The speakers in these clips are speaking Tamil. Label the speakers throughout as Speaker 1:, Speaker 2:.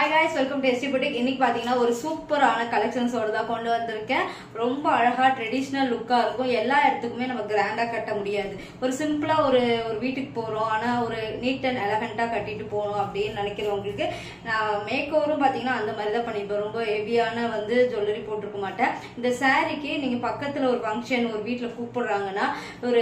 Speaker 1: hi guys welcome to S D boutique இன்னைக்கு பாத்தீங்கன்னா ஒரு சூப்பரான கலெக்ஷன்ஸோட தான் கொண்டு வந்திருக்கேன் ரொம்ப அழகா ட்ரெடிஷ்னல் லுக்கா இருக்கும் எல்லா இடத்துக்குமே நம்ம கிராண்டா கட்ட முடியாது ஒரு சிம்பிளா ஒரு ஒரு வீட்டுக்கு போறோம் ஆனா ஒரு நீட் அண்ட் எலகண்டா கட்டிட்டு போகணும் அப்படின்னு நினைக்கிறவங்களுக்கு நான் மேக் ஓவரும் பாத்தீங்கன்னா அந்த மாதிரி தான் பண்ணிப்பேன் ரொம்ப ஹெவியான வந்து ஜுவல்லரி போட்டிருக்க மாட்டேன் இந்த சாரீக்கு நீங்க பக்கத்துல ஒரு ஃபங்க்ஷன் ஒரு வீட்டுல கூப்பிடுறாங்கன்னா ஒரு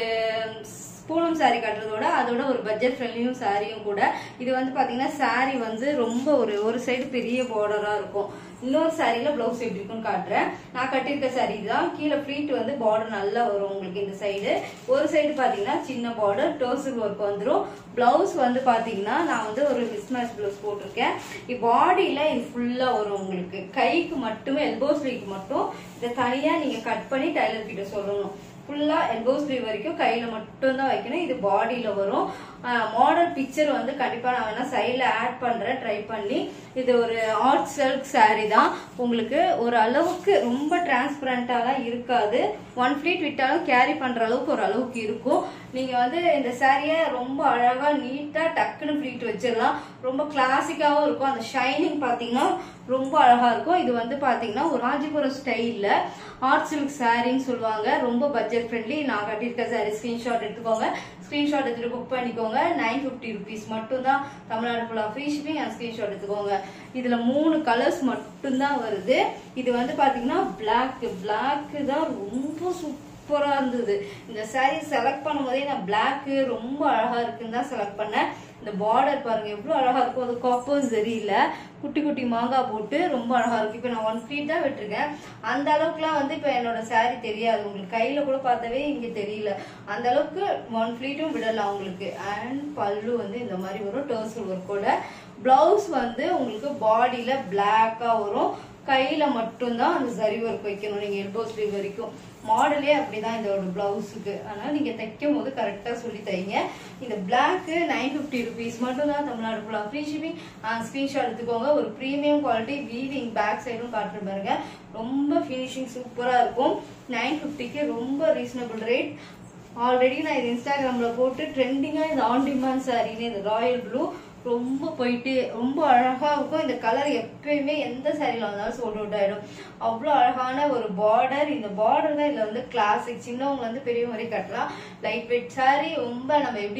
Speaker 1: பூனம் saree கட்டுறதோட அதோட ஒரு பட்ஜெட் ஃப்ரெண்ட்லியும் சாரியும் கூட இது வந்து பாத்தீங்கன்னா saree வந்து ரொம்ப ஒரு ஒரு சைடு பெரிய பார்டரா இருக்கும் இன்னொரு சாரியில பிளவுஸ் எப்படி இருக்குன்னு காட்டுறேன் நான் கட்டியிருக்க saree தான் கீழே ஃப்ளீட் வந்து பார்டர் நல்லா வரும் உங்களுக்கு இந்த சைடு ஒரு சைடு பாத்தீங்கன்னா சின்ன பார்டர் டோசர் ஒர்க் வந்துரும் பிளவுஸ் வந்து பாத்தீங்கன்னா நான் வந்து ஒரு மிஸ்மேட்ச் பிளவுஸ் போட்டிருக்கேன் பாடியில இது ஃபுல்லா வரும் உங்களுக்கு கைக்கு மட்டுமே எல்போ ஸ்லீவ்க்கு மட்டும் இதை தனியா நீங்க கட் பண்ணி டைலர் கிட்ட சொல்லணும் ஃபுல்லா எல்போ ஸ்லீவ் வரைக்கும் கையில மட்டும் தான் வைக்கணும் இது பாடியில வரும் மாடல் பிக்சர் வந்து கண்டிப்பா நான் வேணா சைட்ல ஆட் பண்றேன் ட்ரை பண்ணி இது ஒரு ஆர்ட் சில்க் saree தான் உங்களுக்கு ஒரு அளவுக்கு ரொம்ப டிரான்ஸ்பரண்டாலாம் இருக்காது ஒன் ஃபிளீட் விட்டாலும் கேரி பண்ற அளவுக்கு ஒரு அளவுக்கு இருக்கும் நீங்க வந்து இந்த சாரியை ரொம்ப அழகா நீட்டா டக்குன்னு ஃபிளீட் வச்சிடலாம் ரொம்ப கிளாசிக்காவும் இருக்கும் அந்த ஷைனிங் பாத்தீங்கன்னா ரொம்ப அழகா இருக்கும் இது வந்து பாத்தீங்கன்னா ஒரு காஞ்சிபுரம் ஸ்டைல்ல ஆர்ட் சில்க் சாரின்னு சொல்லுவாங்க ரொம்ப பட்ஜெட் ஃப்ரெண்ட்லி நான் கட்டியிருக்க சாரி ஸ்கிரீன்ஷாட் எடுத்துக்கோங்க ஸ்கிரீன்ஷாட் எடுத்துட்டு புக் பண்ணிக்கோங்க நைன் ஃபிஃப்டி ருபீஸ் மட்டும்தான் தமிழ்நாடு ஃபுல்லாக ஃப்ரீ ஷிப்பிங் அண்ட் ஸ்கிரீன்ஷாட் எடுத்துக்கோங்க இதுல மூணு கலர்ஸ் மட்டும்தான் வருது இது வந்து பாத்தீங்கன்னா பிளாக் பிளாக் தான் ரொம்ப சூப்பரா இருந்தது இந்த saree செலக்ட் பண்ணும்போதே நான் பிளாக் ரொம்ப அழகா இருக்குன்னு தான் செலக்ட் பண்ணேன் இந்த பார்டர் பாருங்க எவ்வளவு அழகா இருக்கும் அது காப்பர் சரியில்ல குட்டி குட்டி மாங்காய் போட்டு ரொம்ப அழகா இருக்கு இப்ப நான் ஒன் ஃபீட் தான் விட்டுருக்கேன் அந்த அளவுக்குலாம் வந்து இப்ப என்னோட saree தெரியாது உங்களுக்கு கையில கூட பார்த்தாவே இங்க தெரியல அந்த அளவுக்கு ஒன் ஃபிளீட்டும் விடலாம் உங்களுக்கு அண்ட் பல்லு வந்து இந்த மாதிரி வரும் டர்சல் ஒர்க்கோட பிளவுஸ் வந்து உங்களுக்கு பாடியில பிளாக்கா வரும் கையில மட்டும்தான் அந்த சரி ஒர்க் வைக்கணும் நீங்க எல்போ ஸ்லீவ் வரைக்கும் மாடலே அப்படிதான் இதோட பிளவுஸுக்கு அதனால நீங்க தைக்கும் போது கரெக்டா சொல்லி தைங்க இந்த பிளாக் நைன் ஃபிஃப்டி ருபீஸ் மட்டும் தான் தமிழ்நாடு ஃபுல்லா ஃப்ரீ ஷிப்பிங் ஸ்கிரீன்ஷாட் எடுத்துக்கோங்க ஒரு ப்ரீமியம் குவாலிட்டி வீவிங் பேக் சைடும் காட்டுற பாருங்க ரொம்ப ஃபினிஷிங் சூப்பரா இருக்கும் நைன் ஃபிஃப்டிக்கு ரொம்ப ரீசனபிள் ரேட் ஆல்ரெடி நான் இது இன்ஸ்டாகிராம்ல போட்டு ட்ரெண்டிங்கா இது ஆன் டிமாண்ட் சாரின்னு இது ராயல் ப்ளூ ரொம்ப போயிட்டு ரொம்ப அழகா இருக்கும் இந்த கலர் எப்பயுமே எந்த சாரியில வந்தாலும் சோல்ட் அவுட் ஆயிடும் அவ்வளோ அழகான ஒரு பார்டர் இந்த பார்டர் தான் இதுல வந்து கிளாசிக் சின்னவங்க வந்து பெரியவங்க வரைக்கும் கட்டலாம் லைட் வெயிட் சாரி ரொம்ப நம்ம எப்படி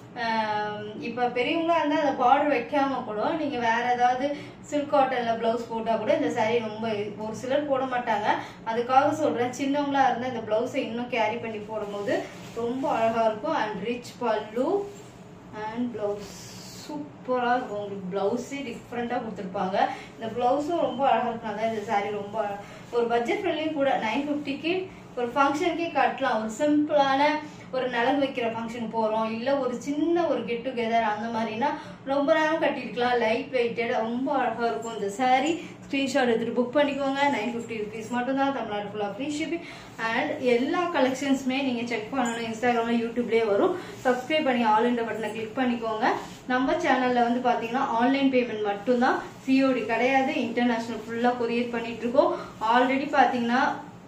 Speaker 1: ஆம், இப்ப பெரியவங்களா இருந்தா அந்த பார்டர் வைக்காம கூட நீங்க வேற ஏதாவது சில்க் காட்டன்ல பிளவுஸ் போட்டா கூட இந்த saree ரொம்ப ஒரு சிலர் போட மாட்டாங்க அதுக்காக சொல்றேன் சின்னவங்களா இருந்தா இந்த பிளவுஸை இன்னும் கேரி பண்ணி போடும்போது ரொம்ப அழகா இருக்கும் and rich pallu and blouse சூப்பரா இருக்கும் உங்களுக்கு பிளவுஸே டிஃப்ரெண்டா கொடுத்துருப்பாங்க இந்த பிளவுஸும் ரொம்ப அழகா இருக்கும் அதான் இந்த saree ரொம்ப அழ- ஒரு பட்ஜெட் ஃப்ரெண்ட்லியும் கூட நைன் ஃபிஃப்டிக்கு ஒரு ஃபங்க்ஷனுக்கே கட்டலாம் ஒரு சிம்பிளான ஒரு நலங்கு வைக்கிற ஃபங்க்ஷன் போறோம் இல்ல ஒரு சின்ன ஒரு கெட் டுகெதர் அந்த மாதிரினா ரொம்ப நேரம் கட்டிருக்கலாம் லைட் வெயிட்டட் ரொம்ப அழகா இருக்கும் இந்த saree ஸ்க்ரீன்ஷாட் எடுத்துட்டு புக் பண்ணிக்கோங்க நைன் ஃபிஃப்டி ருபீஸ் மட்டும் தான் தமிழ்நாடு ஃபுல்லாக ஃப்ரீ ஷிப்பிங் அண்ட் எல்லா கலெக்ஷன்ஸுமே நீங்க செக் பண்ணணும் இன்ஸ்டாகிராம்ல யூடியூப்லேயே வரும் சப்ஸ்கிரைப் பண்ணி ஆல் இந்த பட்டனை கிளிக் பண்ணிக்கோங்க நம்ம சேனல்ல வந்து பாத்தீங்கன்னா ஆன்லைன் பேமெண்ட் மட்டும்தான் சிஓடி கிடையாது இன்டர்நேஷனல் ஃபுல்லா கொரியர் பண்ணிட்டு இருக்கோம் ஆல்ரெடி பாத்தீங்கன்னா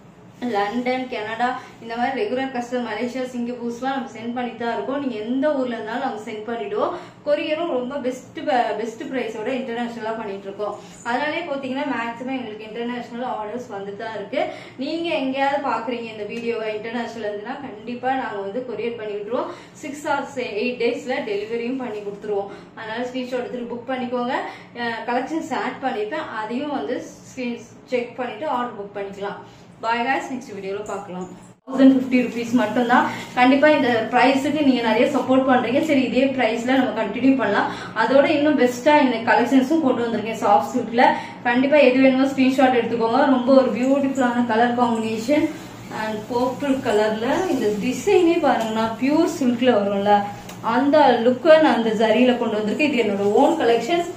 Speaker 1: லண்டன் கனடா இந்த மாதிரி ரெகுலர் கஸ்டமர் மலேசியா சிங்கப்பூர்ஸ்லாம் நம்ம சென்ட் பண்ணிட்டு தான் இருக்கோம் நீங்க எந்த ஊர்ல இருந்தாலும் நம்ம சென்ட் பண்ணிடுவோம் கொரியரும் ரொம்ப பெஸ்ட் பெஸ்ட் பிரைஸோட இன்டர்நேஷனலா பண்ணிட்டு இருக்கோம் அதனாலே பாத்தீங்கன்னா மேக்ஸிமம் எங்களுக்கு இன்டர்நேஷனல் ஆர்டர்ஸ் வந்துட்டு தான் இருக்கு நீங்க எங்கேயாவது பாக்குறீங்க இந்த வீடியோவை இன்டர்நேஷனல் இருந்துன்னா கண்டிப்பா நாங்க வந்து கொரியர் பண்ணி விட்டுருவோம் சிக்ஸ் ஆர்ஸ் எயிட் டேஸ்ல டெலிவரியும் பண்ணி கொடுத்துருவோம் அதனால ஸ்கிரீன்ஷாட் எடுத்துட்டு புக் பண்ணிக்கோங்க கலெக்ஷன்ஸ் ஆட் பண்ணிருப்பேன் அதையும் வந்து செக் பண்ணிட்டு ஆர்டர் புக் பண்ணிக்கலாம் பாய் காய்ஸ் நெக்ஸ்ட் வீடியோல பார்க்கலாம் தௌசண்ட் ஃபிஃப்டி ருபீஸ் மட்டும்தான் கண்டிப்பா இந்த ப்ரைஸுக்கு நீங்க நிறைய சப்போர்ட் பண்றீங்க சரி இதே பிரைஸ்ல நம்ம கண்டினியூ பண்ணலாம் அதோட இன்னும் பெஸ்டா இந்த கலெக்ஷன்ஸும் கொண்டு வந்திருக்கேன் சாஃப்ட் சில்க்ல கண்டிப்பா எது வேணுமோ ஸ்கிரீன்ஷாட் எடுத்துக்கோங்க ரொம்ப ஒரு பியூட்டிஃபுல்லான கலர் காம்பினேஷன் அண்ட் பர்பிள் கலர்ல இந்த டிசைனே பாருங்கன்னா பியூர் சில்க்ல வரும்ல அந்த லுக்கை நான் அந்த ஜரியில கொண்டு வந்திருக்கேன் இது என்னோட ஓன் கலெக்ஷன்ஸ்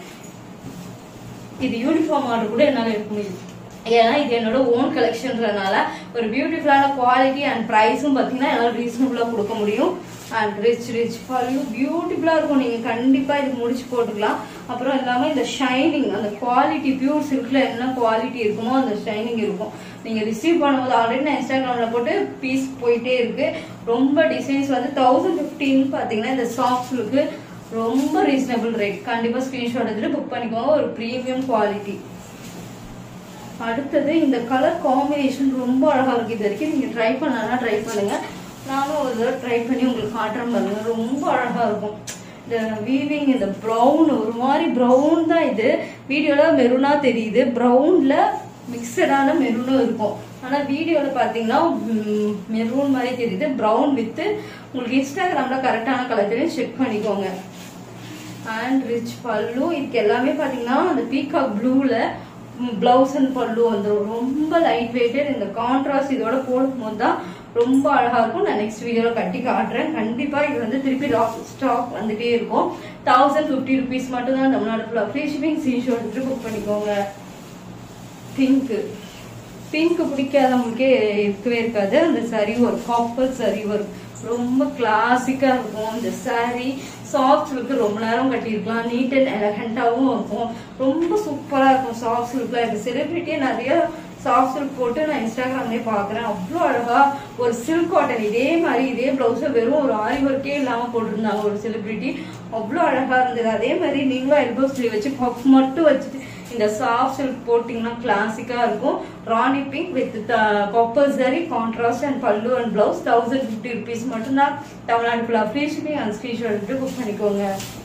Speaker 1: இது யூனிஃபார்ம் ஆர்டர் கூட என்னால எடுக்க முடியும் ஏன்னா இது என்னோட ஓன் கலெக்ஷன்றனால ஒரு பியூட்டிஃபுல்லான குவாலிட்டி அண்ட் ப்ரைஸும் பார்த்தீங்கன்னா என்னால் ரீசனபுளாக கொடுக்க முடியும் அண்ட் ரிச் ரிச் பல்லு பியூட்டிஃபுல்லாக இருக்கும் நீங்கள் கண்டிப்பாக இது முடிச்சு போட்டுக்கலாம் அப்புறம் இல்லாமல் இந்த ஷைனிங் அந்த குவாலிட்டி பியூர் சில்கில் என்ன குவாலிட்டி இருக்குமோ அந்த ஷைனிங் இருக்கும் நீங்கள் ரிசீவ் பண்ணும்போது ஆல்ரெடி நான் இன்ஸ்டாகிராமில் போட்டு பீஸ் போயிட்டே இருக்கு ரொம்ப டிசைன்ஸ் வந்து தௌசண்ட் ஃபிஃப்டின்னு பார்த்தீங்கன்னா இந்த சாஃப்ட் சில்க்கு ரொம்ப ரீசனபிள் ரேட் கண்டிப்பா ஸ்கிரீன்ஷாட் எடுத்துட்டு புக் பண்ணிக்கோங்க ஒரு ப்ரீமியம் குவாலிட்டி அடுத்தது இந்த கலர் காம்பினேஷன் ரொம்ப அழகா இருக்கு இது வரைக்கும் நீங்க ட்ரை பண்ணனா ட்ரை பண்ணுங்க நானும் ஒரு தடவை ட்ரை பண்ணி உங்களுக்கு காட்டுறேன் பாருங்க ரொம்ப அழகா இருக்கும் இந்த வீவிங் இந்த ப்ரௌன் ஒரு மாதிரி ப்ரௌன் தான் இது வீடியோல மெரூனா தெரியுது ப்ரௌன்ல மிக்சடான மெரூனும் இருக்கும் ஆனா வீடியோல பாத்தீங்கன்னா மெரூன் மாதிரி தெரியுது ப்ரௌன் வித் உங்களுக்கு இன்ஸ்டாகிராம்ல கரெக்டான கலர் தெரியும் செக் பண்ணிக்கோங்க அண்ட் ரிச் பல்லு இதுக்கு எல்லாமே பாத்தீங்கன்னா அந்த பீகாக் ப்ளூல பிளவுஸ் அண்ட் பல்லு வந்துடும் ரொம்ப லைட் வெயிட்டட் இந்த கான்ட்ராஸ்ட் இதோட போடும்போது தான் ரொம்ப அழகா இருக்கும் நான் நெக்ஸ்ட் வீடியோல கட்டி காட்டுறேன் கண்டிப்பா இது வந்து திருப்பி ஸ்டாக் வந்துட்டே இருக்கும் தௌசண்ட் ஃபிஃப்டி ருபீஸ் மட்டும் தான் தமிழ்நாடு ஃபுல்லா ஃப்ரீ ஷிப்பிங் சீஷோ எடுத்து புக் பண்ணிக்கோங்க பிங்க் பிங்க் பிடிக்காதவங்களுக்கே இருக்கவே இருக்காது அந்த சரி ஒரு காப்பர் சரி வரும் ரொம்ப கிளாசிக்கா இருக்கும் இந்த saree சாஃப்ட் லுக்கு ரொம்ப நேரம் கட்டியிருக்கலாம் நீட் அண்ட் எலகண்டாவும் இருக்கும் ரொம்ப சூப்பரா இருக்கும் சாஃப்ட் லுக்ல இருக்கு செலிபிரிட்டியே நிறைய சாஃப்ட் சில்க் போட்டு நான் இன்ஸ்டாகிராம்லயே பாக்குறேன் அவ்வளோ அழகா ஒரு சில்க் காட்டன் இதே மாதிரி இதே பிளவுஸ வெறும் ஒரு ஆரி ஒர்க்கே இல்லாம போட்டிருந்தாங்க ஒரு செலிபிரிட்டி அவ்வளோ அழகா இருந்தது அதே மாதிரி நீங்களும் எல்போ ஸ்லீவ் வச்சு பஃப் மட்டும் வச்சுட்டு இந்த சாஃப்ட் சில்க் போட்டிங்கன்னா கிளாசிக்கா இருக்கும் rani pink with copper zari contrast and pallu and blouse thousand fifty rupees மட்டும்தான் தமிழ்நாடு ஃபுல்லா ஃப்ரீ ஷிப்பிங் அண்ட் ஸ்கிரீன்ஷாட் எடுத்து புக் பண்ணிக்கோங்க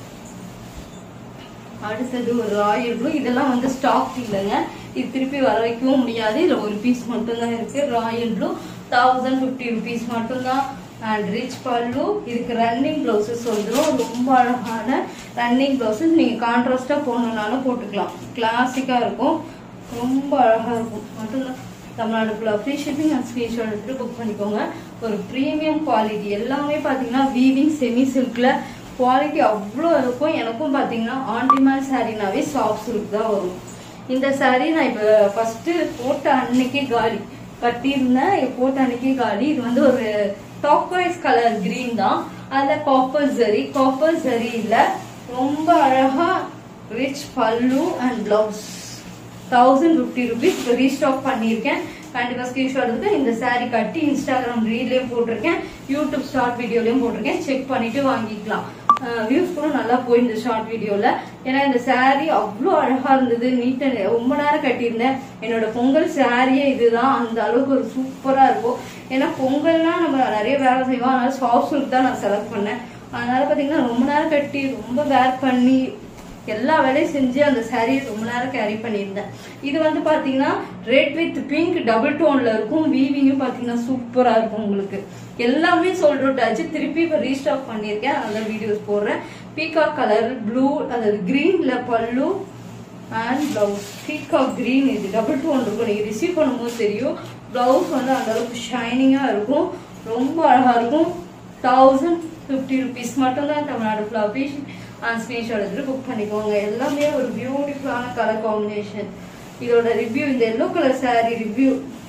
Speaker 1: அடுத்தது ஒரு ராயல் ப்ளூ இதெல்லாம் வந்து ஸ்டாக் இல்லைங்க இது திருப்பி வர வைக்கவும் முடியாது இதுல ஒரு பீஸ் மட்டும்தான் இருக்கு royal blue thousand fifty rupees மட்டும்தான் அண்ட் ரிச் பல்லு இதுக்கு ரன்னிங் பிளவுசஸ் வந்துடும் ரொம்ப அழகான ரன்னிங் பிளவுசஸ் நீங்க கான்ட்ராஸ்டா போடணும்னாலும் போட்டுக்கலாம் கிளாசிக்கா இருக்கும் ரொம்ப அழகா இருக்கும் மட்டும்தான் தமிழ்நாடு ஃபுல்லாக ஃப்ரீ ஷிப்பிங் அண்ட் ஸ்க்ரீன்ஷாட் எடுத்துட்டு புக் பண்ணிக்கோங்க ஒரு ப்ரீமியம் குவாலிட்டி எல்லாமே பார்த்தீங்கன்னா வீவிங் செமி சில்க்ல குவாலிட்டி அவ்வளோ இருக்கும் எனக்கும் பார்த்தீங்கன்னா ஆன்டிமால் சாரீனாவே சாஃப்ட் சில்க் தான் வரும் இந்த saree நான் இப்போ ஃபர்ஸ்ட் போட்ட அன்னைக்கே காலி கட்டியிருந்தேன் இது போட்ட அன்னைக்கே காலி இது வந்து ஒரு டாக்வைஸ் கலர் கிரீன் தான் அதுல காப்பர் ஜரி காப்பர் ஜரியில ரொம்ப அழகா rich pallu and blouse thousand fifty rupees இப்போ ரீஸ்டாக் பண்ணியிருக்கேன் கண்டிப்பாக ஸ்கிரீன்ஷாட் இருக்கு இந்த saree கட்டி இன்ஸ்டாகிராம் ரீல்லையும் போட்டிருக்கேன் யூடியூப் ஷார்ட் வீடியோலையும் போட்டிருக்கேன் செக் பண்ணிட்டு வாங்கிக்கலாம் வியூஸ் கூட நல்லா போயிருந்தது ஷார்ட் வீடியோல ஏன்னா இந்த saree அவ்வளோ அழகா இருந்தது நீட்டா ரொம்ப நேரம் கட்டியிருந்தேன் என்னோட பொங்கல் சாரியே இதுதான் அந்த அளவுக்கு ஒரு சூப்பரா இருக்கும் ஏன்னா பொங்கல்னா நம்ம நிறைய வேலை செய்வோம் அதனால சாஃப்ட் சில்க் தான் நான் செலக்ட் பண்ணேன் அதனால பாத்தீங்கன்னா ரொம்ப நேரம் கட்டி ரொம்ப வேர் பண்ணி எல்லா வேலையும் செஞ்சு அந்த saree ரொம்ப நேரம் கேரி பண்ணியிருந்தேன் இது வந்து பாத்தீங்கன்னா ரெட் வித் பிங்க் டபுள் டோன்ல இருக்கும் வீவிங்கும் பாத்தீங்கன்னா சூப்பரா இருக்கும் உங்களுக்கு எல்லாமே சொல்றாச்சு திருப்பி இப்போ ரீஸ்டாக் பண்ணியிருக்கேன் அந்த வீடியோஸ் போடுறேன் பீகாக் கலர் ப்ளூ அதாவது கிரீன்ல pallu and blouse peacock green இது டபுள் டோன் இருக்கும் நீங்க ரிசீவ் பண்ணும்போது தெரியும் பிளவுஸ் வந்து அந்த அளவுக்கு ஷைனிங்கா இருக்கும் ரொம்ப அழகா இருக்கும் தௌசண்ட் ஃபிஃப்டி ருபீஸ் மட்டும்தான் தமிழ்நாடு ஃபுல்லாக பீஸ் அண்ட் ஸ்க்ரீன்ஷாட் எடுத்துட்டு புக் பண்ணிக்கோங்க எல்லாமே ஒரு பியூட்டிஃபுல்லான கலர் காம்பினேஷன் இதோட ரிவ்யூ இந்த எல்லோ கலர் saree ரிவ்யூ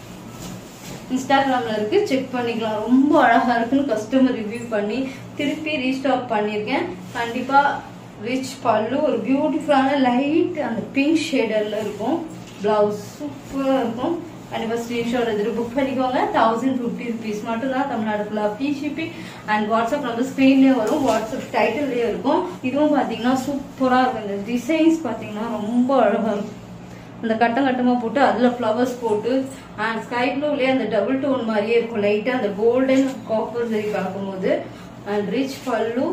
Speaker 1: இன்ஸ்டாகிராம்ல இருக்கு செக் பண்ணிக்கலாம் ரொம்ப அழகா இருக்குன்னு கஸ்டமர் ரிவ்யூ பண்ணி திருப்பி ரீஸ்டாக் பண்ணியிருக்கேன் கண்டிப்பா ரிச் பல்லு ஒரு பியூட்டிஃபுல்லான லைட் அந்த பிங்க் ஷேடர்ல இருக்கும் பிளவுஸ் சூப்பரா இருக்கும் கண்டிப்பா ஸ்கிரீன்ஷாட் எடுத்துட்டு புக் பண்ணிக்கோங்க தௌசண்ட் ஃபிஃப்டி ருபீஸ் மட்டும் தான் தமிழ்நாடு ஃபுல்லாக ஃப்ரீ ஷிப்பிங் அண்ட் வாட்ஸ்அப் வந்து ஸ்க்ரீன்லேயே வரும் வாட்ஸ்அப் டைட்டில்லேயே இருக்கும் இதுவும் பார்த்தீங்கன்னா சூப்பராக இருக்கும் இந்த டிசைன்ஸ் பார்த்தீங்கன்னா ரொம்ப அழகா இருக்கும் அந்த கட்டம் கட்டமா போட்டு அதுல ஃப்ளவர்ஸ் போட்டு அண்ட் ஸ்கை ப்ளூலயே அந்த டபுள் டோன் மாதிரியே இருக்கும் லைட்டா அந்த கோல்டன் காப்பர் சரி பார்க்கும்போது அண்ட் ரிச் பல்லு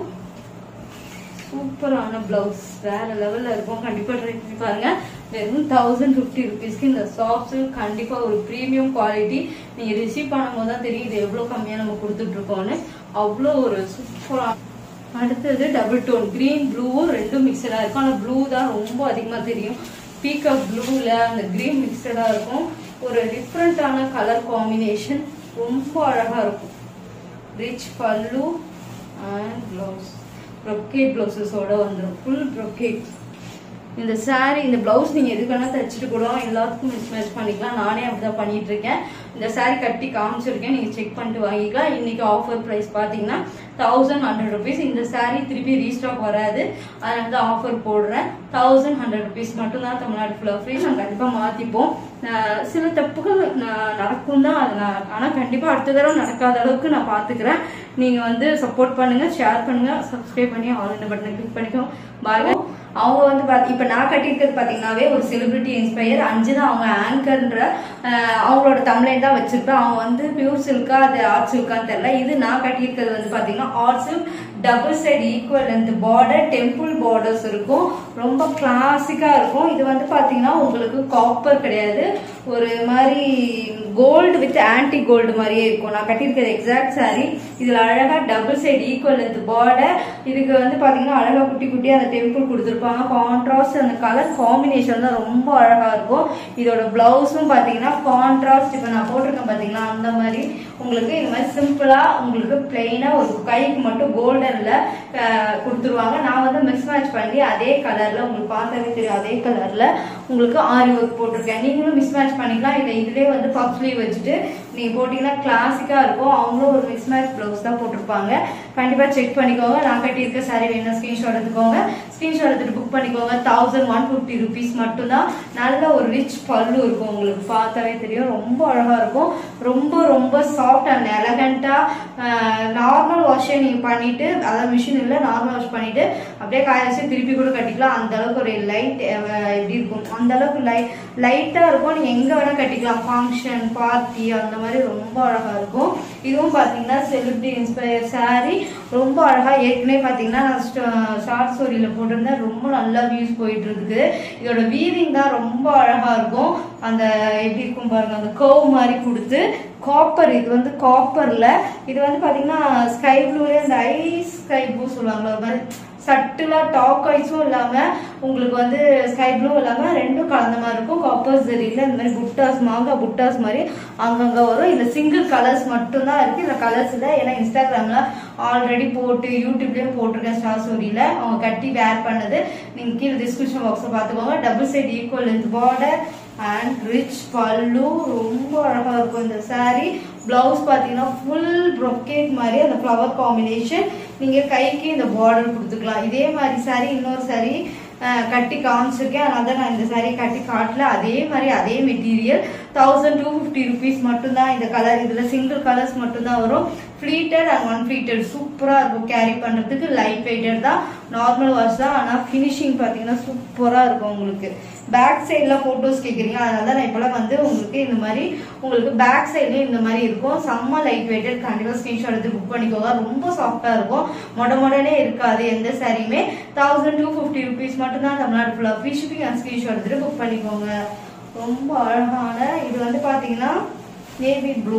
Speaker 1: சூப்பரான பிளவுஸ் வேற லெவல்ல இருக்கும் கண்டிப்பா ட்ரை பண்ணி பாருங்க வெறும் தௌசண்ட் ஃபிஃப்டி ருபீஸ்க்கு இந்த சாஃப்ட் கண்டிப்பா ஒரு ப்ரீமியம் குவாலிட்டி நீங்க ரிசீவ் பண்ணும்போது தான் தெரியும் இது எவ்வளவு கம்மியா நம்ம கொடுத்துட்டு இருக்கோம்னு அவ்வளோ ஒரு சூப்பரா அடுத்தது டபுள் டோன் கிரீன் ப்ளூவும் ரெண்டும் மிக்சடா இருக்கும் ஆனா ப்ளூ தான் ரொம்ப அதிகமா தெரியும் பீகாக் ப்ளூல அந்த கிரீன் மிக்சடா இருக்கும் ஒரு டிஃப்ரெண்டான கலர் காம்பினேஷன் ரொம்ப அழகா இருக்கும் rich pallu and blouse brocade பிளவுசஸோட வந்துடும் ஃபுல் ப்ரொக்கேட் இந்த saree இந்த பிளவுஸ் நீங்க எது வேணா தச்சுட்டு கூட எல்லாத்துக்கும் மிஸ் மேட்ச் பண்ணிக்கலாம் நானே அப்படிதான் பண்ணிட்டு இருக்கேன் இந்த saree கட்டி காமிச்சிருக்கேன் நீங்க செக் பண்ணிட்டு வாங்கிக்கலாம் இன்னைக்கு ஆஃபர் பிரைஸ் பாத்தீங்கன்னா தௌசண்ட் ஹண்ட்ரட் ருபீஸ் இந்த saree திருப்பி ரீஸ்டாக் வராது அதனால தான் ஆஃபர் போடுறேன் தௌசண்ட் ஹண்ட்ரட் ருபீஸ் மட்டும் தான் தமிழ்நாடு ஃபுல்லாக ஃப்ரீ நான் கண்டிப்பா மாத்திப்போம் நான் சில தப்புகள் நான் நடக்கும் தான் அது நான் ஆனா கண்டிப்பா அடுத்த தடவை நடக்காத அளவுக்கு நான் பாத்துக்கிறேன் நீங்க வந்து சப்போர்ட் பண்ணுங்க ஷேர் பண்ணுங்க சப்ஸ்கிரைப் பண்ணி ஆல் இந்த பட்டனை கிளிக் பண்ணிக்கோ பாருங்க அவங்க வந்து பாத்தி இப்ப நான் கட்டியிருக்கிறது பாத்தீங்கன்னாவே ஒரு செலிபிரிட்டி இன்ஸ்பயர் அஞ்சு தான் அவங்க ஆங்கர்ன்ற அஹ், அவங்களோட தமிழன் தான் வச்சிருப்பேன் அவங்க வந்து பியூர் சில்கா அது ஆர்ட் சில்கான்னு தெரியல இது நான் கட்டியிருக்கிறது வந்து பாத்தீங்கன்னா art silk double side equal length border temple borders இருக்கும் ரொம்ப கிளாசிக்கா இருக்கும் இது வந்து பாத்தீங்கன்னா உங்களுக்கு காப்பர் கிடையாது ஒரு மாதிரி கோல்டு வித் ஆன்டி கோல்டு மாதிரியே இருக்கும் நான் கட்டியிருக்கிறது எக்ஸாக்ட் saree இதுல அழகா double side equal length border இதுக்கு வந்து பாத்தீங்கன்னா அழகா குட்டி குட்டியா அந்த டெம்பிள் கொடுத்துருப்பாங்க கான்ட்ராஸ்ட் அந்த கலர் காம்பினேஷன் தான் ரொம்ப அழகா இருக்கும் இதோட பிளவுஸும் பாத்தீங்கன்னா கான்ட்ராஸ்ட் இப்ப நான் போட்டிருக்கேன் பாத்தீங்களா அந்த மாதிரி உங்களுக்கு இந்த மாதிரி சிம்பிளா உங்களுக்கு பிளெயினா ஒரு கைக்கு மட்டும் கோல்டன்ல கொடுத்துருவாங்க நான் வந்து மிக்ஸ் மேட்ச் பண்ணி அதே கலர்ல உங்களுக்கு பார்த்தாவே தெரியும் அதே கலர்ல உங்களுக்கு ஆரி ஒர்க் போட்டிருக்கேன் நீங்களும் மிஸ் மேட்ச் பண்ணிக்கலாம் இதை இதுலயே வந்து பஃப் ஸ்லீவ் வச்சுட்டு நீங்க போட்டீங்கன்னா கிளாசிக்கா இருக்கும் அவங்களும் ஒரு மிக்ஸ் மேட்ச் பிளவுஸ் தான் போட்டிருப்பாங்க கண்டிப்பா செக் பண்ணிக்கோங்க நான் கட்டியிருக்க சாரி வேணும் ஸ்கிரீன்ஷாட் எடுத்துக்கோங்க ஸ்கிரீன்ஷாட் எடுத்துட்டு புக் பண்ணிக்கோங்க தௌசண்ட் ஒன் ஃபிஃப்டி ருபீஸ் மட்டும்தான் நல்ல ஒரு ரிச் பல்லு இருக்கும் உங்களுக்கு பார்த்தாவே தெரியும் ரொம்ப அழகா இருக்கும் ரொம்ப ரொம்ப சாஃப்ட் அண்ட் எலகண்டா நார்மல் வாஷே நீங்க பண்ணிட்டு அதாவது மிஷின் இல்ல நார்மல் வாஷ் பண்ணிட்டு அப்படியே காய வச்சு திருப்பி கூட கட்டிக்கலாம் அந்த அளவுக்கு ஒரு லைட் எப்படி இருக்கும் அந்த அளவுக்கு லைட் லைட்டா இருக்கும் நீங்க எங்க வேணா கட்டிக்கலாம் ஃபங்க்ஷன் பார்ட்டி அந்த மாதிரி ரொம்ப அழகா இருக்கும் இதுவும் பாத்தீங்கன்னா செலிபிரிட்டி இன்ஸ்பயர் saree ரொம்ப அழகா ஏற்கனவே பாத்தீங்கன்னா நான் ஷார்ட் ஸ்டோரியில போட்டிருந்தேன் ரொம்ப நல்லா வியூஸ் போயிட்டு இருக்குது இதோட வீவிங் தான் ரொம்ப அழகா இருக்கும் அந்த எப்படி இருக்கும் பாருங்க அந்த கர்வ் மாதிரி கொடுத்து காப்பர் இது வந்து காப்பர்ல இது வந்து பாத்தீங்கன்னா ஸ்கை ப்ளூல அந்த ஐஸ் ஸ்கை ப்ளூ சொல்லுவாங்களா ஒரு மாதிரி சட்டிலா டாக் ஐஸும் இல்லாம உங்களுக்கு வந்து ஸ்கை ப்ளூ இல்லாம ரெண்டும் கலந்த மாதிரி இருக்கும் காப்பர் ஜெரியில இந்த மாதிரி புட்டாஸ் மாங்கா புட்டாஸ் மாதிரி அங்கங்க வரும் இதுல சிங்கிள் கலர்ஸ் மட்டும் தான் இருக்கு இந்த கலர்ஸ் இல்ல ஏன்னா இன்ஸ்டாகிராம்ல ஆல்ரெடி போட்டு யூடியூப்லயும் போட்டிருக்கேன் ஸ்டார் ஸ்டோரியில அவங்க கட்டி வேர் பண்ணது நீங்க கீழே டிஸ்கிரிப்ஷன் பாக்ஸ்ல பாத்துக்கோங்க double side equal length border and rich pallu ரொம்ப அழகா இருக்கும் இந்த saree பிளவுஸ் பாத்தீங்கன்னா ஃபுல் brocade மாதிரி அந்த ஃப்ளவர் காம்பினேஷன் நீங்க கைக்கு இந்த பார்டர் கொடுத்துக்கலாம் இதே மாதிரி saree இன்னொரு saree அஹ், கட்டி காமிச்சிருக்கேன் அதனால தான் நான் இந்த saree கட்டி காட்டல அதே மாதிரி அதே material thousand two fifty rupees மட்டும்தான் இந்த கலர் இதுல சிங்கிள் கலர்ஸ் மட்டும்தான் வரும் ஃபிளீட்டட் அண்ட் ஒன் ஃபிளீட்டட் சூப்பரா இருக்கும் கேரி பண்றதுக்கு லைட் வெயிட்டட் தான் நார்மல் வாஷ் தான் ஆனா ஃபினிஷிங் பாத்தீங்கன்னா சூப்பரா இருக்கும் உங்களுக்கு பேக் சைட்ல போட்டோஸ் கேக்குறீங்க அதனால தான் நான் இப்பெல்லாம் வந்து உங்களுக்கு இந்த மாதிரி உங்களுக்கு பேக் சைட்லயும் இந்த மாதிரி இருக்கும் செம்ம லைட் வெயிட்டட் கண்டிப்பா ஸ்கிரீன்ஷாட் எடுத்து புக் பண்ணிக்கோங்க ரொம்ப சாஃப்டா இருக்கும் மொட மொடனே இருக்காது எந்த சாரியுமே தௌசண்ட் டூ ஃபிஃப்டி ருபீஸ் மட்டும்தான் தமிழ்நாடு ஃபுல்லா ஃப்ரீ ஷிப்பிங் அண்ட் ஸ்கிரீன்ஷாட் எடுத்துட்டு புக் பண்ணிக்கோங்க ரொம்ப அழகான இது வந்து பாத்தீங்கன்னா நேவி ப்ளூ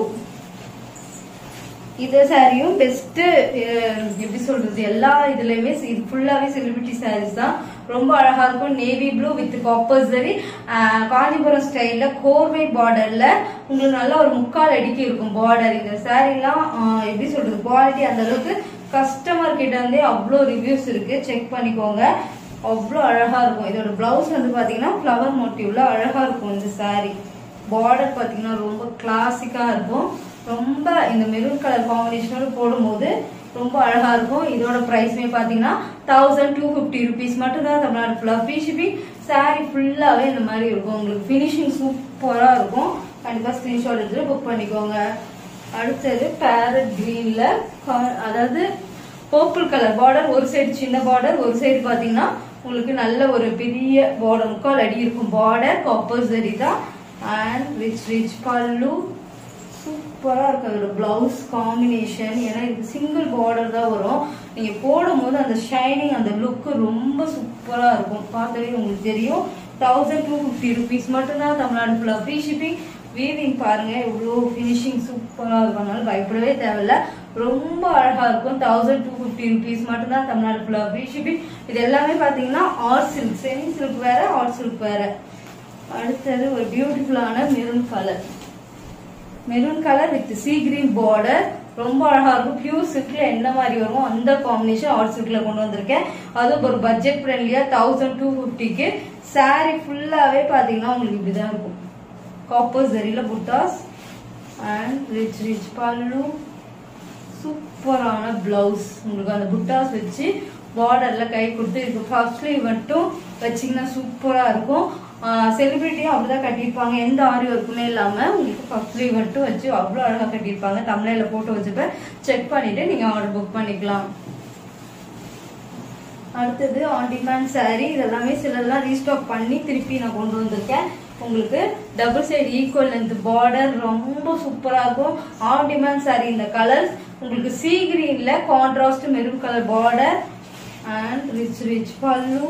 Speaker 1: இது சாரியும் பெஸ்ட் எப்படி சொல்றது எல்லா இதுலயுமே இது ஃபுல்லாவே செலிபிரிட்டி சாரீஸ் தான் ரொம்ப அழகா இருக்கும் நேவி ப்ளூ வித் காப்பர் சரி காஞ்சிபுரம் ஸ்டைல்ல கோர்வை பார்டர்ல உங்களுக்கு நல்ல ஒரு முக்கால் அடிக்கு இருக்கும் பார்டர் இந்த சாரீலாம் எப்படி சொல்றது குவாலிட்டி அந்த அளவுக்கு கஸ்டமர் கிட்ட இருந்தே அவ்வளோ ரிவ்யூஸ் இருக்கு செக் பண்ணிக்கோங்க அவ்வளோ அழகா இருக்கும் இதோட பிளவுஸ் வந்து பாத்தீங்கன்னா ஃப்ளவர் மோட்டிவ்ல அழகா இருக்கும் இந்த saree பார்டர் பாத்தீங்கன்னா ரொம்ப கிளாசிக்கா இருக்கும் ரொம்ப இந்த மெரூன் கலர் காம்பினேஷனோட போடும்போது ரொம்ப அழகா இருக்கும் இதோட பிரைஸ்மே பாத்தீங்கன்னா தௌசண்ட் டூ ஃபிஃப்டி ருபீஸ் மட்டும் தான் தமிழ்நாடு ஃபுல்லா ஃப்ரீ ஷிப்பிங் saree ஃபுல்லாவே இந்த மாதிரி இருக்கும் உங்களுக்கு ஃபினிஷிங் சூப்பரா இருக்கும் கண்டிப்பா ஸ்கிரீன்ஷாட் எடுத்து புக் பண்ணிக்கோங்க அடுத்தது பேரட் கிரீன்ல அதாவது பர்பிள் கலர் பார்டர் ஒரு சைடு சின்ன பார்டர் ஒரு சைடு பாத்தீங்கன்னா உங்களுக்கு நல்ல ஒரு பெரிய பார்டர் முக்கால் அடி இருக்கும் பார்டர் காப்பர் சரி தான் அண்ட் ரிச் ரிச் பல்லு சூப்பரா இருக்கு அதோட பிளவுஸ் காம்பினேஷன் ஏன்னா இது சிங்கிள் பார்டர் தான் வரும் நீங்க போடும்போது அந்த ஷைனிங் அந்த லுக் ரொம்ப சூப்பரா இருக்கும் பார்த்தாவே உங்களுக்கு தெரியும் தௌசண்ட் டூ ஃபிஃப்டி ருபீஸ் மட்டும்தான் தமிழ்நாடு ஃபுல்லா ஃப்ரீ ஷிப்பிங் வீவிங் பாருங்க இவ்வளோ ஃபினிஷிங் சூப்பரா இருக்கும் அதனால பயப்படவே தேவையில்ல ரொம்ப அழகா இருக்கும் தௌசண்ட் டூ ஃபிஃப்டி ருபீஸ் மட்டும்தான் தமிழ்நாடு ஃபுல்லா ஃப்ரீ ஷிப்பிங் இது எல்லாமே பாத்தீங்கன்னா ஆர்ட் சில்க் செமி சில்க் வேற ஆர்ட் சில்க் வேற அடுத்தது ஒரு பியூட்டிஃபுல்லான maroon colour maroon colour with sea green border ரொம்ப அழகா இருக்கும் பியூர் சில்க்ல என்ன மாதிரி வரும் அந்த காம்பினேஷன் ஆர்ட் சில்க்ல கொண்டு வந்திருக்கேன் அதுவும் ஒரு பட்ஜெட் ஃப்ரெண்ட்லியா தௌசண்ட் டூ ஃபிஃப்டிக்கு சாரி ஃபுல்லாவே பாத்தீங்கன்னா உங்களுக்கு இப்படிதான் இருக்கும் காப்பர் ஜரியில புட்டாஸ் அண்ட் ரிச் ரிச் பல்லு சூப்பரான பிளவுஸ் உங்களுக்கு அந்த புட்டாஸ் வச்சு பார்டர்ல கை கொடுத்து இதுக்கு ஃபர்ஸ்ட் ஸ்லீவ் மட்டும் வச்சீங்கன்னா சூப்பரா இருக்கும் செலிபிரிட்டியும் அப்படிதான் கட்டியிருப்பாங்க எந்த ஆரி ஒர்க்குமே இல்லாம உங்களுக்கு ஃபர்ஸ்ட் ஸ்லீவ் மட்டும் வச்சு அவ்வளோ அழகா கட்டியிருப்பாங்க தமிழ்ல போட்டு வச்சுப்ப செக் பண்ணிட்டு நீங்க ஆர்டர் புக் பண்ணிக்கலாம் அடுத்தது ஆன் டிமாண்ட் saree இதெல்லாமே சிலதெல்லாம் ரீஸ்டாக் பண்ணி திருப்பி நான் கொண்டு வந்திருக்கேன் உங்களுக்கு double side equal length border ரொம்ப சூப்பரா இருக்கும் ஆன் டிமாண்ட் saree இந்த கலர்ஸ் உங்களுக்கு சீ கிரீன்ல contrast maroon colour border and rich rich pallu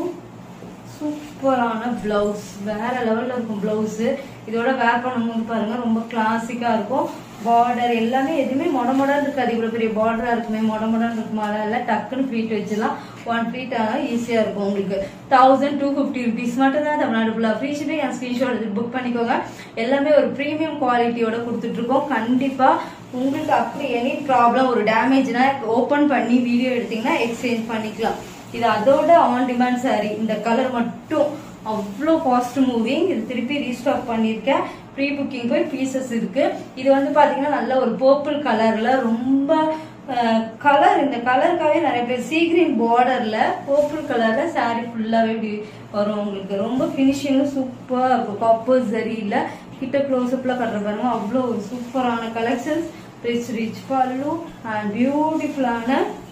Speaker 1: சூப்பரான பிளவுஸ் வேற லெவல்ல இருக்கும் பிளவுஸ் இதோட வேர் பண்ணும்போது பாருங்க ரொம்ப கிளாசிக்கா இருக்கும் பார்டர் எல்லாமே எதுவுமே மொட மொடன்னு இருக்காது இவ்வளவு பெரிய பார்டரா இருக்குமே மொட மொடன்னு இருக்குமா அதெல்லாம் டக்குன்னு ஃபிளீட் வச்சுலாம் ஒன் ஃபிளீட் ஆனால் ஈஸியா இருக்கும் உங்களுக்கு தௌசண்ட் டூ ஃபிஃப்டி ருபீஸ் மட்டும் தான் தமிழ்நாடு ஃபுல்லாக free shipping and screenshot book பண்ணிக்கோங்க எல்லாமே ஒரு ப்ரீமியம் குவாலிட்டியோட கொடுத்துட்டு இருக்கோம் கண்டிப்பா உங்களுக்கு அப்படி எனி ப்ராப்ளம் ஒரு டேமேஜ்னா ஓபன் பண்ணி வீடியோ எடுத்தீங்கன்னா எக்ஸ்சேஞ்ச் பண்ணிக்கலாம் இது அதோட ஆன் டிமாண்ட் saree இந்த கலர் மட்டும் அவ்வளோ ஃபாஸ்ட் மூவிங் இது திருப்பி ரீஸ்டாக் பண்ணியிருக்கேன் ப்ரீ புக்கிங் போய் பீசஸ் இருக்கு இது வந்து பாத்தீங்கன்னா நல்ல ஒரு பர்பிள் கலர்ல ரொம்ப கலர் இந்த கலருக்காகவே நிறைய பேர் சீக்ரீன் பார்டர்ல பர்பிள் கலர்ல saree ஃபுல்லாவே இப்படி வரும் உங்களுக்கு ரொம்ப ஃபினிஷிங்கும் சூப்பரா இருக்கும் காப்பர் சரியில்ல கிட்ட க்ளோஸ் அப்ல கட்டுற பாருங்க அவ்வளோ ஒரு சூப்பரான collections rich rich pallu and பியூட்டிஃபுல்லான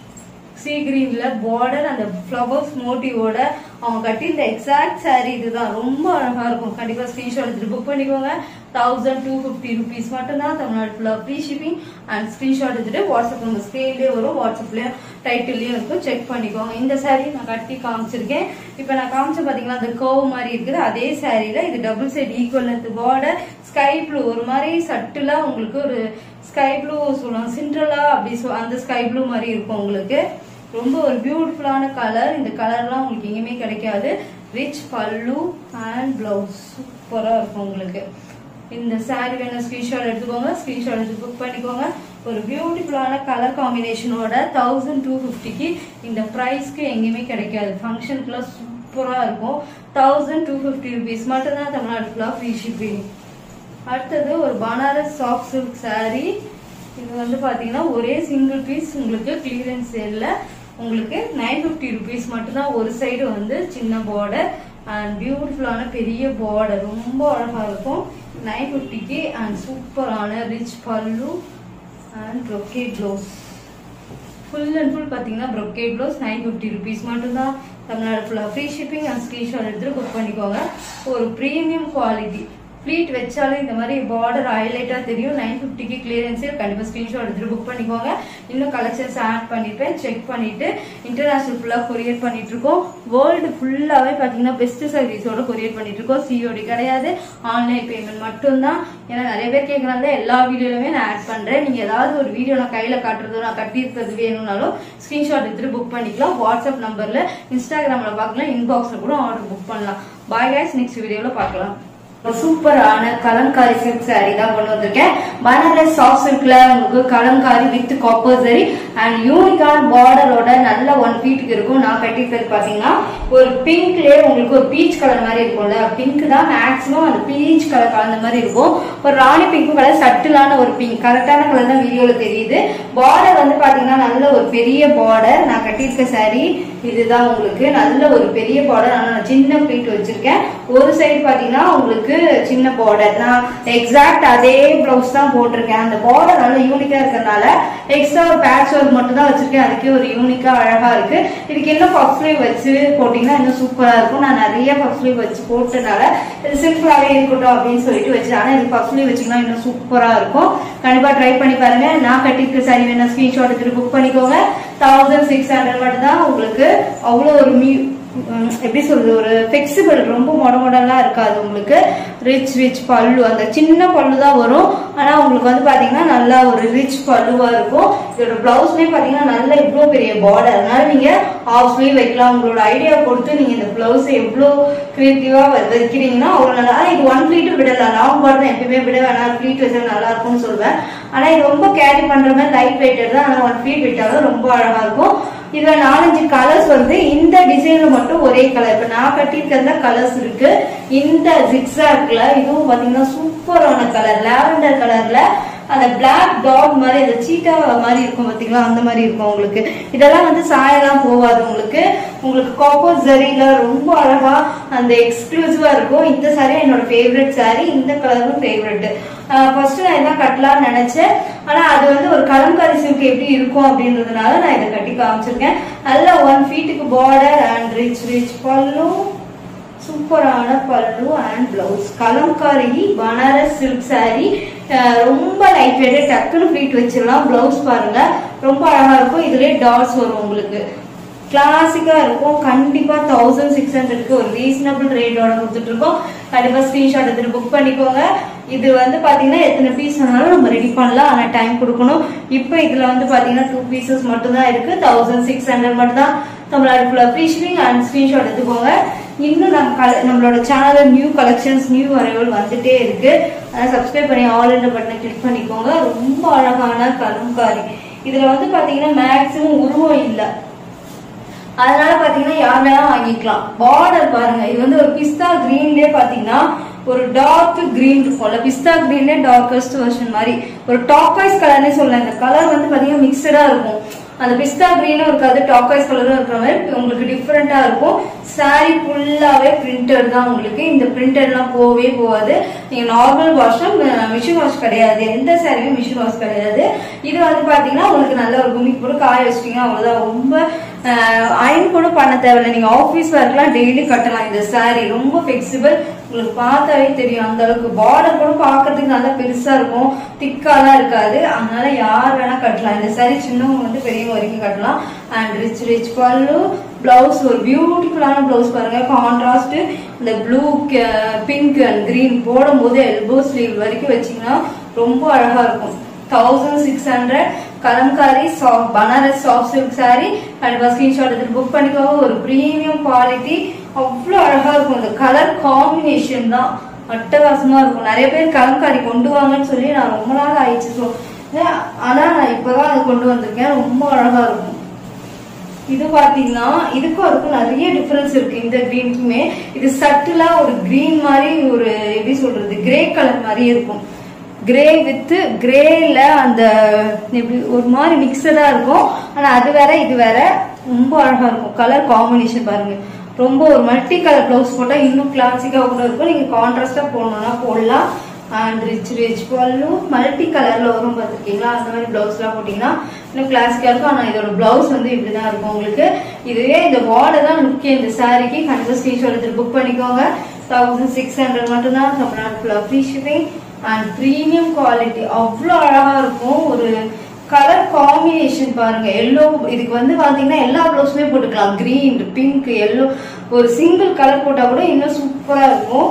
Speaker 1: சீ கிரீன்ல பார்டர் அந்த ஃப்ளவர்ஸ் மோட்டிவோட அவங்க கட்டி இந்த எக்ஸாக்ட் saree இதுதான் ரொம்ப அழகா இருக்கும் கண்டிப்பா ஸ்கிரீன்ஷாட் எடுத்துட்டு புக் பண்ணிக்கோங்க தௌசண்ட் டூ ஃபிஃப்டி ருபீஸ் மட்டும்தான் தமிழ்நாடு ஃபுல்லா ஃப்ரீ ஷிப்பிங் அண்ட் ஸ்கிரீன்ஷாட் எடுத்துட்டு வாட்ஸ்அப் நம்ம ஸ்கிரீன்லயே வரும் வாட்ஸ்அப்லயும் டைட்டில்லயும் இருக்கும் செக் பண்ணிக்கோங்க இந்த saree நான் கட்டி காமிச்சிருக்கேன் இப்போ நான் காமிச்ச பாத்தீங்கன்னா அந்த கர்வ் மாதிரி இருக்குது அதே சாரீல இது double side equal length border sky blue ஒரு மாதிரி சட்டுலா உங்களுக்கு ஒரு ஸ்கை ப்ளூ சொல்லுவாங்க சிண்ட்ரலா அப்படி சொல் அந்த ஸ்கை ப்ளூ மாதிரி இருக்கும் உங்களுக்கு ரொம்ப ஒரு பியூட்டிஃபுல்லான கலர் இந்த கலர்லாம் உங்களுக்கு எங்கேயுமே கிடைக்காது ரிச் பல்லு அண்ட் பிளவுஸ் சூப்பரா இருக்கும் உங்களுக்கு இந்த saree வேணும் ஸ்கிரீன்ஷாட் எடுத்துக்கோங்க ஸ்கிரீன்ஷாட் எடுத்து புக் பண்ணிக்கோங்க ஒரு பியூட்டிஃபுல்லான கலர் காம்பினேஷனோட தௌசண்ட் டூ ஃபிஃப்டிக்கு இந்த ப்ரைஸ்க்கு எங்கேயுமே கிடைக்காது ஃபங்க்ஷனுக்குலாம் சூப்பரா இருக்கும் தௌசண்ட் டூ ஃபிஃப்டி ருபீஸ் மட்டும்தான் தமிழ்நாடு ஃபுல்லாக ஃப்ரீ ஷிப்பிங் அடுத்தது ஒரு பனாரஸ் சாஃப்ட் சில்க் saree இது வந்து பாத்தீங்கன்னா ஒரே சிங்கிள் பீஸ் உங்களுக்கு கிளியரன்ஸ் சேல்ல உங்களுக்கு நைன் ஃபிஃப்டி ருபீஸ் மட்டும்தான் ஒரு சைடு வந்து சின்ன பார்டர் அண்ட் பியூட்டிஃபுல்லான பெரிய பார்டர் ரொம்ப அழகா இருக்கும் நைன் ஃபிஃப்டிக்கு அண்ட் சூப்பரான rich pallu and brocade blouse full and full பார்த்தீங்கன்னா brocade blouse nine fifty rupees மட்டும்தான் தமிழ்நாடு ஃபுல்லாக ஃப்ரீ ஷிப்பிங் அண்ட் ஸ்க்ரீன்ஷாட் எடுத்துட்டு புக் பண்ணிக்கோங்க ஒரு ப்ரீமியம் குவாலிட்டி ப்ளீட் வச்சாலும் இந்த மாதிரி பார்டர் ஹைலைட்டா தெரியும் நைன் ஃபிஃப்டிக்கு கிளியரன்ஸில் கண்டிப்பாக ஸ்க்ரீன்ஷாட் எடுத்துட்டு புக் பண்ணிக்கோங்க இன்னும் கலெக்ஷன்ஸ் ஆட் பண்ணிப்பேன் செக் பண்ணிட்டு இன்டர்நேஷனல் ஃபுல்லாக கொரியர் பண்ணிட்டு இருக்கோம் வேர்ல்டு ஃபுல்லாகவே பார்த்தீங்கன்னா பெஸ்ட் சர்வீஸோட கொரியர் பண்ணிட்டு இருக்கோம் சிஓடி கிடையாது ஆன்லைன் பேமெண்ட் மட்டும்தான் ஏன்னா நிறைய பேர் கேட்கறாங்க எல்லா வீடியோலுமே நான் ஆட் பண்றேன் நீங்க ஏதாவது ஒரு வீடியோ நான் கையில காட்டுறதோ நான் கட்டியிருக்கிறது வேணும்னாலும் ஸ்கிரீன்ஷாட் எடுத்துட்டு புக் பண்ணிக்கலாம் வாட்ஸ்அப் நம்பர்ல இன்ஸ்டாகிராம்ல பார்க்கலாம் இன்பாக்ஸ்ல கூட ஆர்டர் புக் பண்ணலாம் பாய் guys நெக்ஸ்ட் வீடியோல பார்க்கலாம் ஒரு சூப்பரான கலம்காரி சில்க் saree தான் கொண்டு வந்திருக்கேன் பனாரஸ் சாஃப்ட் சில்க்ல உங்களுக்கு kalamkari with copper zari and யூனிக்கான பார்டரோட நல்ல ஒன் ஃபீட்டுக்கு இருக்கும் நான் கட்டிருக்கிறது பாத்தீங்கன்னா ஒரு பிங்க்லயே உங்களுக்கு ஒரு பீச் கலர் மாதிரி இருக்கும்ல பிங்க் தான் மேக்ஸிமம் அந்த பீச் கலர் கலந்த மாதிரி இருக்கும் ஒரு ராணி பிங்க் கலர் சட்டிலான ஒரு பிங்க் கரெக்டான கலர் தான் வீடியோல தெரியுது பார்டர் வந்து பாத்தீங்கன்னா நல்ல ஒரு பெரிய பார்டர் நான் கட்டியிருக்க saree இதுதான் உங்களுக்கு நல்ல ஒரு பெரிய பார்டர் ஆனா நான் சின்ன பிளேட் வச்சிருக்கேன் ஒரு சைடு பாத்தீங்கன்னா உங்களுக்கு சின்ன பார்டர் நான் எக்ஸாக்ட் அதே பிளவுஸ் தான் போட்டிருக்கேன் அந்த பார்டர் நல்ல யூனிக்கா இருக்கறனால எக்ஸ்ட்ரா ஒரு பேட்ச் ஒர்க் மட்டும் தான் வச்சிருக்கேன் அதுக்கே ஒரு யூனிக்கா அழகா இருக்கு இதுக்கு இன்னும் பஃப் ஸ்லீவ் வச்சு போட்டீங்கன்னா இன்னும் சூப்பரா இருக்கும் நான் நிறைய பஃப் ஸ்லீவ் வச்சு போட்டனால இது சிம்பிளாவே இருக்கட்டும் அப்படின்னு சொல்லிட்டு வச்சு ஆனா இது பஃப் ஸ்லீவ் வச்சுக்கலாம் இன்னும் சூப்பரா இருக்கும் கண்டிப்பா ட்ரை பண்ணி பாருங்க நான் கட்டிருக்க சாரி வேணா ஸ்கிரீன்ஷாட் எடுத்துட்டு புக் பண்ணிக்கோங்க தௌசண்ட் சிக்ஸ் ஹண்ட்ரட் மட்டும் தான் உங்களுக்கு அவ்வளோ ஒரு மீ உம், எப்படி சொல்றது ஒரு ஃபிளெக்சிபிள் ரொம்ப மொட மொடலாம் இருக்காது உங்களுக்கு ரிச் ரிச் பல்லு அந்த சின்ன பல்லு தான் வரும் ஆனா உங்களுக்கு வந்து பாத்தீங்கன்னா நல்லா ஒரு ரிச் பல்லுவா இருக்கும் இதோட பிளவுஸ்லயே பாத்தீங்கன்னா நல்ல இவ்வளோ பெரிய பார்டர் அதனால நீங்க ஹாஃப் ஸ்லீவ் வைக்கலாம் உங்களோட ஐடியா பொறுத்து நீங்க இந்த பிளவுஸ் எவ்வளோ கிரியேட்டிவா வைக்கிறீங்கன்னா அவ்வளோ நல்லா ஆனா இது ஒன் ஃபிளீட் விடலாம் லாங் பார்டர் எப்பயுமே விட வேணாம் ஃபிளீட் வச்சா நல்லா இருக்கும்னு சொல்வேன் ஆனா இது ரொம்ப கேரி பண்ற மாதிரி லைட் வெயிட்டட் தான் ஆனா ஒன் ஃபிளீட் விட்டாலும் ரொம்ப அழகா இருக்கும் இதுல நாலஞ்சு கலர்ஸ் வந்து இந்த டிசைன்ல மட்டும் ஒரே கலர் இப்ப நான் கட்டியிருக்கிறதுல கலர்ஸ் இருக்கு இந்த ஜிக்ஸாக்ல இதுவும் பாத்தீங்கன்னா சூப்பரான கலர் லாவெண்டர் கலர்ல அந்த பிளாக் டாக் மாதிரி அந்த சீட்டா மாதிரி இருக்கும் பாத்தீங்களா அந்த மாதிரி இருக்கும் உங்களுக்கு இதெல்லாம் வந்து சாயெல்லாம் போகாது உங்களுக்கு உங்களுக்கு காப்பர் ஜரியில ரொம்ப அழகா அந்த எக்ஸ்க்ளூசிவா இருக்கும் இந்த சாரி என்னோட ஃபேவரட் சாரி இந்த கலரும் ஃபேவரட் ஃபர்ஸ்ட் நான் இதான் கட்டலாம்னு நினைச்சேன் ஆனா அது வந்து ஒரு கலம்காரி சில்க் எப்படி இருக்கும் அப்படின்றதுனால நான் இதை கட்டி காமிச்சிருக்கேன் நல்ல ஒன் ஃபீட்டுக்கு border and rich rich pallu சூப்பரான pallu and blouse kalamkari Banaras silk saree அஹ் ரொம்ப லைட் வெயிட் டக்குன்னு ஃப்ளீட் வச்சிடலாம் பிளவுஸ் பாருங்க ரொம்ப அழகா இருக்கும் இதுலயே டாட்ஸ் வரும் உங்களுக்கு கிளாசிக்கா இருக்கும் கண்டிப்பா தௌசண்ட் சிக்ஸ் ஹண்ட்ரட்க்கு ஒரு ரீசனபிள் ரேட்டோட கொடுத்துட்டு இருக்கோம் கண்டிப்பா ஸ்கிரீன்ஷாட் எடுத்துட்டு புக் பண்ணிக்கோங்க இது வந்து பாத்தீங்கன்னா எத்தனை பீஸ் வேணாலும் நம்ம ரெடி பண்ணலாம் ஆனா டைம் கொடுக்கணும் இப்போ இதுல வந்து பாத்தீங்கன்னா டூ பீசஸ் மட்டும் தான் இருக்கு தௌசண்ட் சிக்ஸ் ஹண்ட்ரட் மட்டும் தான் தமிழ்நாடு ஃபுல்லா ஃப்ரீ ஷிப்பிங் அண்ட் ஸ்கிரீன்ஷாட் எடுத்துக்கோங்க இன்னும் நம்ம கல- நம்மளோட சேனல்ல நியூ கலெக்ஷன்ஸ் நியூ அரைவல் வந்துட்டே இருக்கு அதை சப்ஸ்கிரைப் பண்ணி ஆல் இந்த பட்டனை கிளிக் பண்ணிக்கோங்க ரொம்ப அழகான கலம்காரி இதுல வந்து பாத்தீங்கன்னா மேக்ஸிமம் உருவம் இல்லை அதனால பாத்தீங்கன்னா யார் வேணா வாங்கிக்கலாம் பார்டர் பாருங்க இது வந்து ஒரு பிஸ்தா கிரீன்லயே பாத்தீங்கன்னா ஒரு டார்க் கிரீன் இருக்கும்ல பிஸ்தா கிரீன்ல டார்க்கஸ்ட் வெர்ஷன் மாதிரி ஒரு டாக்காய்ஸ் கலர்னே சொல்லலாம் இந்த கலர் வந்து பாத்தீங்கன்னா மிக்சடா இருக்கும் அந்த பிஸ்தா கிரீனும் இருக்காது டாக்காய்ஸ் கலரும் இருக்கிற மாதிரி உங்களுக்கு டிஃப்ரெண்டா இருக்கும் saree ஃபுல்லாவே பிரிண்டட் தான் உங்களுக்கு இந்த பிரிண்டட்லாம் போகவே போகாது நீங்க நார்மல் வாஷும் மிஷின் வாஷ் கிடையாது எந்த சாரியும் மிஷின் வாஷ் கிடையாது இது வந்து பாத்தீங்கன்னா உங்களுக்கு நல்ல ஒரு குமிக்கு போட்டு காய வச்சிட்டீங்கன்னா அவ்வளவுதான் ரொம்ப அயன் கூட பண்ண தேவையில்லை நீங்க ஆபீஸ் ஒர்க்லாம் டெய்லி கட்டலாம் இந்த saree ரொம்ப ஃபிளெக்சிபிள் உங்களுக்கு பார்த்தாவே தெரியும் அந்த அளவுக்கு பார்டர் கூட பார்க்கிறதுக்கு நல்லா பெருசா இருக்கும் திக்காலாம் இருக்காது அதனால யார் வேணா கட்டலாம் இந்த saree சின்னவங்க வந்து பெரியவங்க வரைக்கும் கட்டலாம் and rich rich pallu blouse ஒரு பியூட்டிஃபுல்லான பிளவுஸ் பாருங்க கான்ட்ராஸ்ட் இந்த ப்ளூ பிங்க் அண்ட் கிரீன் போடும்போது எல்போ ஸ்லீவ் வரைக்கும் வச்சீங்கன்னா ரொம்ப அழகா இருக்கும் thousand six hundred kalamkari soft Banaras soft silk saree கண்டிப்பா ஸ்கிரீன்ஷாட் எடுத்து புக் பண்ணிக்கோங்க ஒரு ப்ரீமியம் குவாலிட்டி அவ்வளோ அழகா இருக்கும் இந்த கலர் காம்பினேஷன் தான் அட்டகாசமா இருக்கும் நிறைய பேர் கலம்காரி கொண்டு வாங்கன்னு சொல்லி நான் ரொம்ப நாள் ஆயிடுச்சு so, ஏன், ஆனா நான் இப்பதான் அது கொண்டு வந்திருக்கேன் ரொம்ப அழகா இருக்கும் இது பாத்தீங்கன்னா இதுக்கும் அதுக்கும் நிறைய டிஃபரன்ஸ் இருக்கு இந்த கிரீனுக்குமே இது சட்டிலா ஒரு கிரீன் மாதிரி ஒரு எப்படி சொல்றது கிரே கலர் மாதிரி இருக்கும் கிரே வித் கிரேல அந்த எப்படி ஒரு மாதிரி மிக்சடா இருக்கும் ஆனா அது வேற இது வேற ரொம்ப அழகா இருக்கும் கலர் காம்பினேஷன் பாருங்க ரொம்ப ஒரு மல்டி கலர் பிளவுஸ் போட்டா இன்னும் கிளாசிக்கா கூட இருக்கும் நீங்க கான்ட்ராஸ்டா போடணும்னா போடலாம் and rich rich pallu multi கலர்ல வரும் பார்த்துருக்கீங்களா அந்த மாதிரி பிளவுஸ் எல்லாம் போட்டீங்கன்னா இன்னும் கிளாசிக்கா இருக்கும் ஆனா இதோட பிளவுஸ் வந்து இப்படிதான் இருக்கும் உங்களுக்கு இதுவே இந்த பார்டர் தான் லுக்கே இந்த சாரிக்கு கண்டிப்பா ஸ்கிரீன்ஷாட் எடுத்து புக் பண்ணிக்கோங்க தௌசண்ட் சிக்ஸ் ஹண்ட்ரட் மட்டும் தான் தமிழ்நாடு ஃபுல்லாக free shipping and premium quality அவ்வளோ அழகா இருக்கும் ஒரு கலர் காம்பினேஷன் பாருங்க எல்லோ இதுக்கு வந்து பாத்தீங்கன்னா எல்லா ப்ளவுஸுமே போட்டுக்கலாம் கிரீன் பிங்க் எல்லோ ஒரு சிங்கிள் கலர் போட்டா கூட இன்னும் சூப்பரா இருக்கும்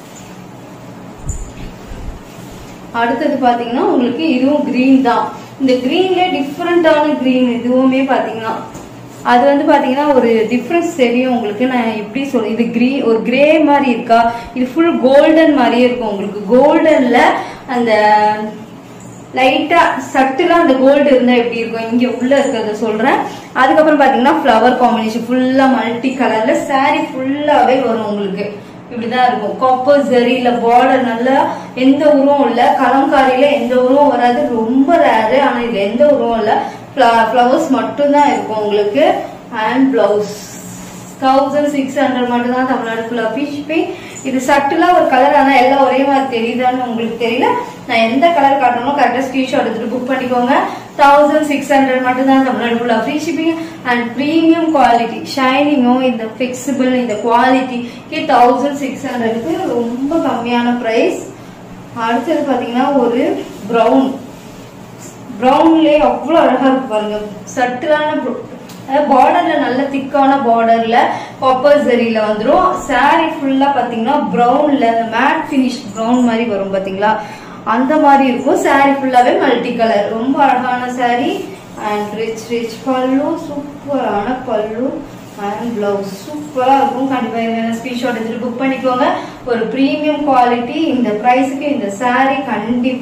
Speaker 1: அடுத்தது பாத்தீங்கன்னா உங்களுக்கு இதுவும் கிரீன் தான் இந்த கிரீன்ல டிஃப்ரெண்டான கிரீன் இதுவுமே பாத்தீங்கன்னா அது வந்து பாத்தீங்கன்னா ஒரு டிஃப்ரென்ஸ் தெரியும் உங்களுக்கு நான் எப்படி சொல்ல இது கிரீ ஒரு கிரே மாதிரி இருக்கா இது ஃபுல் கோல்டன் மாதிரியே இருக்கும் உங்களுக்கு கோல்டன்ல அந்த லைட்டா சட்டுலா அந்த கோல்டு இருந்தா எப்படி இருக்கும் இங்க உள்ள இருக்கிறத சொல்றேன் அதுக்கப்புறம் பாத்தீங்கன்னா ஃப்ளவர் காம்பினேஷன் ஃபுல்லா மல்டி கலர்ல saree ஃபுல்லாவே வரும் உங்களுக்கு இப்படிதான் இருக்கும் காப்பர் ஜரியில பார்டர் நல்லா எந்த உருவம் இல்ல கலம்காரியில எந்த உருவம் வராது ரொம்ப ரேரு ஆனா இதுல எந்த உருவம் இல்ல ஃப்ளவர்ஸ் மட்டும்தான் இருக்கும் உங்களுக்கு and blouse thousand six hundred மட்டும் தான் தமிழ்நாடு ஃபுல்லாக ஃபிஷ் இது சட்டுலா ஒரு கலர் ஆனால் எல்லாம் ஒரே மாதிரி தெரியுதான்னு உங்களுக்கு தெரியல நான் எந்த கலர் காட்டணும் கரெக்டாக ஸ்கிரீன்ஷாட் எடுத்துட்டு புக் பண்ணிக்கோங்க தௌசண்ட் சிக்ஸ் ஹண்ட்ரட் மட்டும் தான் தமிழ்நாடு ஃபுல்லாக free shipping and premium quality ஷைனிங்கும் இந்த ஃபிக்சிபிள் இந்த குவாலிட்டிக்கு தௌசண்ட் சிக்ஸ் ஹண்ட்ரடுக்கு ரொம்ப கம்மியான ப்ரைஸ் அடுத்தது பார்த்தீங்கன்னா ஒரு ப்ரௌன் ப்ரௌன்லேயே அவ்வளோ அழகா இருக்கு பாருங்க சட்டிலான பார்டர்ல நல்ல திக்கான பார்டர்ல காப்பர் ஜரியில வந்துரும் saree ஃபுல்லா பாத்தீங்கன்னா ப்ரௌன்ல அந்த மேட் ஃபினிஷ் ப்ரௌன் மாதிரி வரும் பாத்தீங்களா அந்த மாதிரி இருக்கும் saree ஃபுல்லாவே மல்டி கலர் ரொம்ப அழகான saree and rich rich pallu சூப்பரான பல்லு அண்ட் பிளவுஸ் சூப்பரா இருக்கும் கண்டிப்பா என்ன ஸ்கிரீன்ஷாட் எடுத்துட்டு புக் பண்ணிக்கோங்க ஒரு ப்ரீமியம் குவாலிட்டி இந்த பிரைஸுக்கு இந்த saree கண்டிப்பா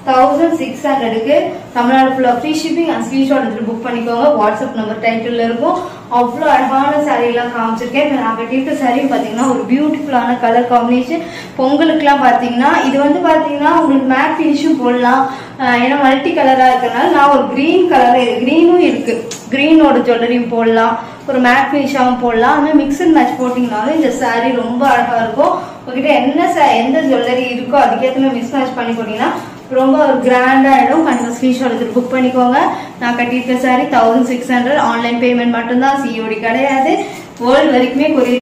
Speaker 1: தௌசண்ட் சிக்ஸ் ஹண்ட்ரடுக்கு தமிழ்நாடு ஃபுல்லாக ஃப்ரீ ஷிப்பிங் அண்ட் ஸ்க்ரீன்ஷாட் எடுத்துட்டு புக் பண்ணிக்கோங்க வாட்ஸ்அப் நம்பர் டைட்டில் இருக்கும் அவ்வளோ அழகான saree எல்லாம் காமிச்சிருக்கேன் இப்போ நான் கட்டியிருக்க saree பார்த்தீங்கன்னா ஒரு பியூட்டிஃபுல்லான கலர் காம்பினேஷன் பொங்கலுக்குலாம் பார்த்தீங்கன்னா இது வந்து பார்த்தீங்கன்னா உங்களுக்கு மேட் ஃபினிஷும் போடலாம் அஹ் ஏன்னா மல்டி கலராக இருக்கறனால நான் ஒரு க்ரீன் கலர் க்ரீனும் இருக்கு க்ரீனோட ஜுவல்லரியும் போடலாம் ஒரு மேட் ஃபினிஷாகவும் போடலாம் அந்த மிக்சட் மேட்ச் போட்டிங்கனாலும் இந்த saree ரொம்ப அழகா இருக்கும் உங்ககிட்ட என்ன sa- எந்த ஜுவல்லரி இருக்கோ அதுக்கேற்ற மாதிரி மிஸ் மேட்ச் பண்ணி போட்டீங்கன்னா ரொம்ப ஒரு கிராண்டா ஆயிடும் கண்டிப்பா ஸ்கிரீன்ஷாட் எடுத்து புக் பண்ணிக்கோங்க நான் கட்டியிருக்க saree thousand six hundred online payment மட்டும்தான் சிஓடி கிடையாது வேர்ல்டு வரைக்குமே கொரியர்